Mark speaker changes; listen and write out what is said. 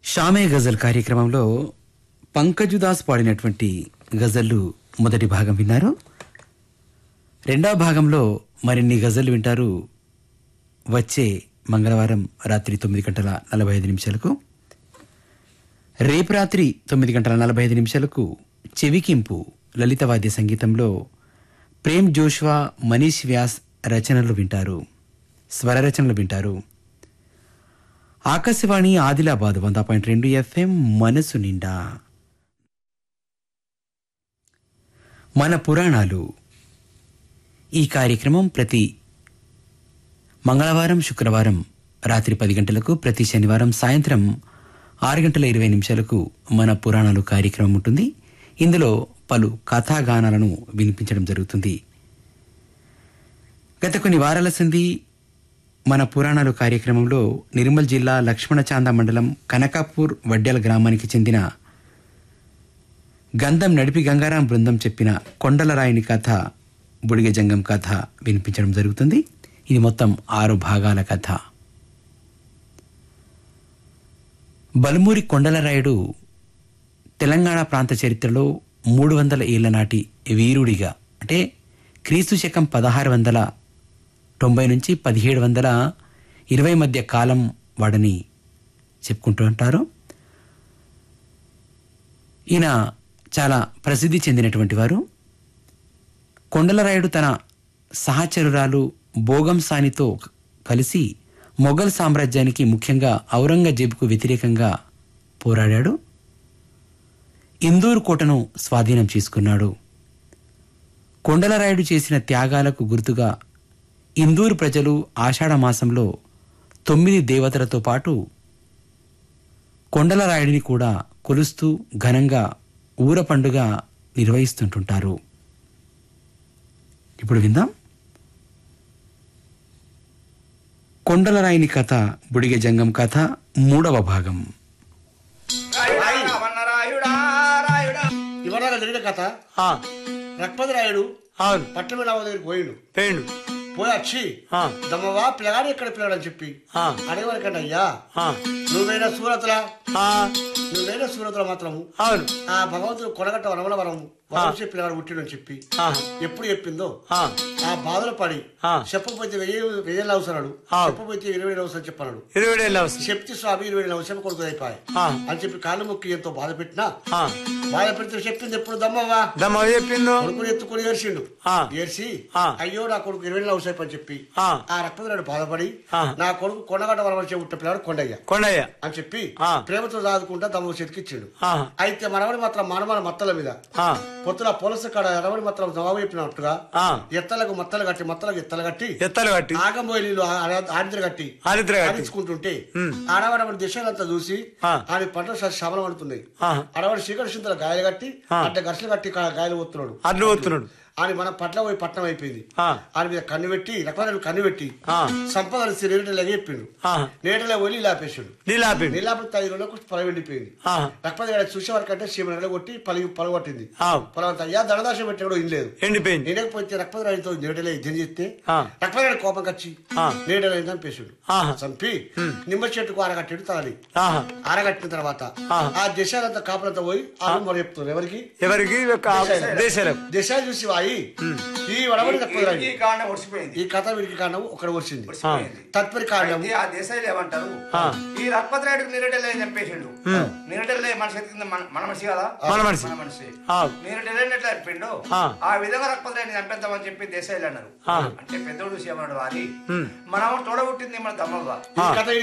Speaker 1: షామే గజల్ కార్యక్రమంలో పంకజుదాస్ పాడినటువంటి గజళ్ళు మొదటి భాగం విన్నారు రెండవ భాగంలో మరిన్ని గజళ్ళు వింటారు వచ్చే మంగళవారం రాత్రి తొమ్మిది గంటల నలభై ఐదు నిమిషాలకు రేపు రాత్రి తొమ్మిది గంటల నలభై ఐదు నిమిషాలకు చెవికింపు లలిత వాద్య సంగీతంలో ప్రేమ్ జోష్వా మనీష్ వ్యాస్ రచనలు వింటారు స్వర రచనలు వింటారు ఆకాశవాణి ఆదిలాబాద్ వంద పాయింట్ రెండు ఎఫ్ఎం మనసు నిండా మన పురాణాలు ఈ కార్యక్రమం ప్రతి మంగళవారం శుక్రవారం రాత్రి పది గంటలకు ప్రతి శనివారం సాయంత్రం ఆరు గంటల ఇరవై నిమిషాలకు మన పురాణాలు కార్యక్రమం ఉంటుంది ఇందులో పలు కథాగానాలను వినిపించడం జరుగుతుంది గత కొన్ని వారాల సంది మన పురాణాలు కార్యక్రమంలో నిర్మల్ జిల్లా లక్ష్మణచాంద మండలం కనకాపూర్ వడ్డెల గ్రామానికి చెందిన గంధం నడిపి గంగారాం బృందం చెప్పిన కొండలరాయిని కథ బుడిగ జంగం కథ వినిపించడం జరుగుతుంది ఇది మొత్తం ఆరు భాగాల కథ బల్మూరి కొండలరాయుడు తెలంగాణ ప్రాంత చరిత్రలో మూడు వందల ఏళ్ల నాటి వీరుడిగా అంటే క్రీస్తు శకం పదహారు వందల తొంభై నుంచి పదిహేడు వందల ఇరవై మధ్య కాలం వాడని చెప్పుకుంటూ ఉంటారు ఈయన చాలా ప్రసిద్ధి చెందినటువంటి వారు కొండలరాయుడు తన సహచరురాలు బోగం సానితో కలిసి మొఘల్ సామ్రాజ్యానికి ముఖ్యంగా ఔరంగజేబుకు వ్యతిరేకంగా పోరాడాడు ఇందూరు కోటను స్వాధీనం చేసుకున్నాడు కొండలరాయుడు చేసిన త్యాగాలకు గుర్తుగా ఇందూరు ప్రజలు ఆషాఢ మాసంలో తొమ్మిది దేవతలతో పాటు కొండలరాయుడిని కూడా కొలుస్తూ ఘనంగా ఊర పండుగ నిర్వహిస్తుంటుంటారు ఇప్పుడు విందాం కొండలరాయిని కథ బుడిగ జంగం కథ మూడవ భాగం
Speaker 2: ఇవాళ జరిగిన కథ
Speaker 3: ఆ,
Speaker 2: రక్పతి రాయుడు
Speaker 3: అవును
Speaker 2: పట్టణ రావు దగ్గరికి పోయిండు
Speaker 3: పేండు
Speaker 2: పోయి వచ్చి
Speaker 3: ఆ,
Speaker 2: దమ్మవా పిల్లగాడు ఎక్కడ పిల్లగాడు అని చెప్పి
Speaker 3: ఆ,
Speaker 2: అడగవరకండి అయ్యా
Speaker 3: ఆ,
Speaker 2: నువ్వైనా సూరతులా
Speaker 3: ఆ,
Speaker 2: నువ్వైనా సూరతుల మాత్రము
Speaker 3: అవును
Speaker 2: ఆ భగవంతుడు కొనగట్ట వరమల వరం వంశీ పిల్లగాడు పుట్టిడు అని చెప్పి
Speaker 3: ఆ,
Speaker 2: ఎప్పుడు చెప్పిందో
Speaker 3: ఆ,
Speaker 2: ఆ బాధలు పడి
Speaker 3: ఆ.
Speaker 2: చెప్పకపోతే వెయ్యి వెయ్యేళ్ళు అవసరాడు
Speaker 3: ఆ.
Speaker 2: చెప్పకపోతే ఇరవై ఏడు అవసరం చెప్పన్నాడు
Speaker 3: ఇరవై ఏళ్ళ అవసరం
Speaker 2: చెప్తి స్వామి ఇరవై ఏడు అవసరం కొడుకు అయిపోయాయి
Speaker 3: ఆ,
Speaker 2: అని చెప్పి కాళ్ళు మొక్కి ఎంతో బాధ పెట్టినా
Speaker 3: ఆ,
Speaker 2: బాధ పెడితే చెప్పింది ఎప్పుడు దమ్మవ్వా
Speaker 3: దమ్మ చెప్పిండు
Speaker 2: కొడుకుని ఎత్తుకుని ఏడ్చిండు
Speaker 3: ఆ.
Speaker 2: ఏడ్చి
Speaker 3: ఆ.
Speaker 2: అయ్యో నా కొడుకు ఇరవై నెలలు అవసరం అని చెప్పి
Speaker 3: ఆ,
Speaker 2: ఆ రక్తపురాడు బాధపడి
Speaker 3: ఆ.
Speaker 2: నా కొడుకు కొండగట్ట వరవలసే పుట్టిన పిల్లాడు కొండయ్య
Speaker 3: కొండయ్య
Speaker 2: అని చెప్పి
Speaker 3: ఆ.
Speaker 2: ప్రేమతో దాదుకుంటా తమ చేతికిచ్చిండు
Speaker 3: ఆ,
Speaker 2: అయితే మనవడి మాత్రం మనమల మత్తల మీద
Speaker 3: ఆ,
Speaker 2: పొత్తుల పొలస కాడ ఎడవడి మాత్రం జవాబు చెప్పినట్టుగా
Speaker 3: ఆ,
Speaker 2: ఎత్తలకు మత్తలు కట్టి మత్తలకు ఎత్తలు కట్టి
Speaker 3: ఎత్తలు కట్టి
Speaker 2: ఆగంబోయి నీళ్ళు ఆడిద్దరు కట్టి
Speaker 3: ఆరిద్ర కట్టి
Speaker 2: ఆడించుకుంటుంటే
Speaker 3: ఉమ్.
Speaker 2: ఆడవాడవాడి దిశలంతా చూసి
Speaker 3: ఆ.
Speaker 2: ఆడి పంటలు శమలం పడుతున్నాయి
Speaker 3: ఆ,
Speaker 2: ఆడవాడి చీకటి చింతల గాయలు కట్టి
Speaker 3: ఆ.
Speaker 2: అట్ట గర్షలు కట్టి గా- గాయలు పోతున్నాడు
Speaker 3: అడ్లు పోతున్నాడు
Speaker 2: అని మన పట్ల పోయి పట్టణం అయిపోయింది
Speaker 3: ఆ,
Speaker 2: ఆయన మీద కన్ను పెట్టి రకమైన కన్ను పెట్టి
Speaker 3: ఆ,
Speaker 2: సంపదలు నేటలాగా చెప్పిండు
Speaker 3: ఆ,
Speaker 2: నేటలే ఒలి లాపేసాడు
Speaker 3: నీళ్ళు ఆపిండు
Speaker 2: నీలాపతి ఐదు రోజులకు పొలం వెళ్ళిపోయింది
Speaker 3: ఆ,
Speaker 2: రక్పతి గారి చూసే వరకు అంటే సీమ నెల కొట్టి పలి పొలగొట్టింది
Speaker 3: ఆ,
Speaker 2: పొలం అంతా అయ్యా దండదాశం పెట్టాడు ఇన్ లేదు
Speaker 3: ఎండిపోయింది
Speaker 2: నేనకపోతే రక్పతి రాయితో నేటలే యుద్ధం చేస్తే
Speaker 3: ఆ,
Speaker 2: రక్పతి గారి కోపం కచ్చి
Speaker 3: ఆ.
Speaker 2: నేటలే చంపేశాడు
Speaker 3: ఆహా,
Speaker 2: చంపి నిమ్మ చెట్టుకు ఆరగట్టాడు తలని
Speaker 3: ఆహా.
Speaker 2: ఆరగట్టిన తర్వాత
Speaker 3: ఆ.
Speaker 2: ఆ దేశాలంతా కాపులంతా పోయి ఆ మరి చెప్తున్నారు ఎవరికి
Speaker 3: ఎవరికి ఒక దేశాలకు
Speaker 2: దేశాలు చూసి వాయి ఈ వడబడి రక్పతి రాయి
Speaker 4: ఈ కాండం ఒడిసిపోయింది
Speaker 2: ఈ కథ వీరికి కారణం ఒకటి వచ్చింది
Speaker 4: ఒడిసిపోయింది
Speaker 2: తత్పరి కారణం
Speaker 4: అయితే ఆ దేశాలు ఏమంటారు
Speaker 3: ఆ.
Speaker 4: ఈ రక్పతిరాయుడికి నిరటెల్లే చంపేసిండు నిరటెల్లే మనిషి ఎత్తుకుంది మన మన మనిషి కదా
Speaker 3: మన మనిషి.
Speaker 4: మన మనిషి
Speaker 3: ఆ,
Speaker 4: నిరటెల్లే ఎట్లా చెప్పిండు
Speaker 3: ఆ.
Speaker 4: ఆ విధంగా రక్పతిరాయుడిని చంపేద్దామని చెప్పి దేశాలు అన్నారు
Speaker 3: ఆ.
Speaker 4: అంటే పెద్దోడు చూసి ఏమన్నాడు వారి
Speaker 3: ఉమ్.
Speaker 4: మనం తోడబుట్టింది మన దమ్మవ్వ
Speaker 2: ఈ కథ